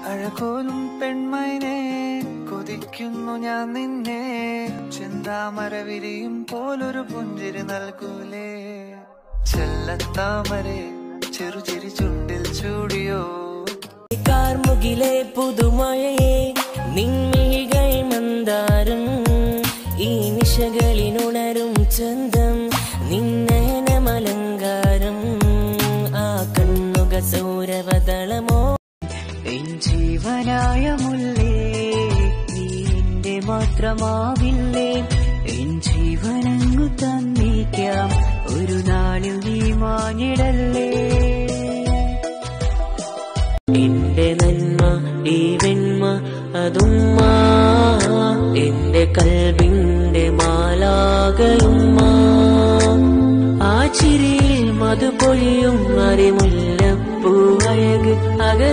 അഴകോലും പെൺമൈനെ കൊതിക്കുന്നു ഞാൻ നിന്നെ ചെന്താമര വിരിയും പോലൊരു പുഞ്ചിരി നൽകൂലേ ചെല്ലത്താമരെ ചെറുചിരി ചുണ്ടിൽ ചൂടിയോ കാർമുകിലെ പുതുമഴയെ നിൻമിഴികൾ മന്ദാരം ഈ നിശകളിനുണരും ചന്തം നിന്നയനമലങ്കാരം ആ കണ്ണുക സൗരവതളമോ എൻ ജീവനായ മുല്ലേ നീ എന്റെ മാത്രമാവില്ലേ എൻ ജീവനങ്ങു തന്നേക്കാം ഒരു നാളിൽ നീ മാഞ്ഞിടല്ലേ എന്റെ നന്മ ഈ വെണ്മ അതുമ്മ എന്റെ കൽബിന്റെ മാലാകയുമ്മ ആ ചിരിയിൽ മധുപൊഴിയും അറിമുല്ലപ്പൂ അഴക് അക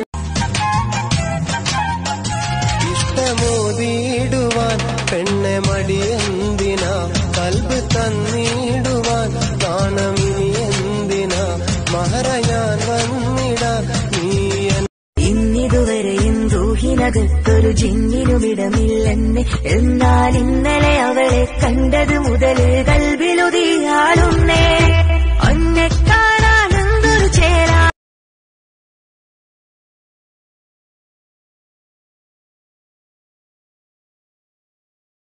ഇഷ്ടമോതിയിടുവാൻ പെണ്ണെ മടിയെന്തിനാ കൽബ് തന്നിടുവാൻ കാണമിനി എന്തിനാ മഹറ ഞാൻ വന്നിടാൻ നീ എൻ ഇന്നിതുവരെയും റൂഹിനകത്തൊരു ജിന്നിനുമിടമില്ലെന്ന് എന്നാൽ ഇന്നലെ അവളെ കണ്ടത് മുതൽ കൽവിലുതിയാളുന്നേ അന്നെക്കാൾ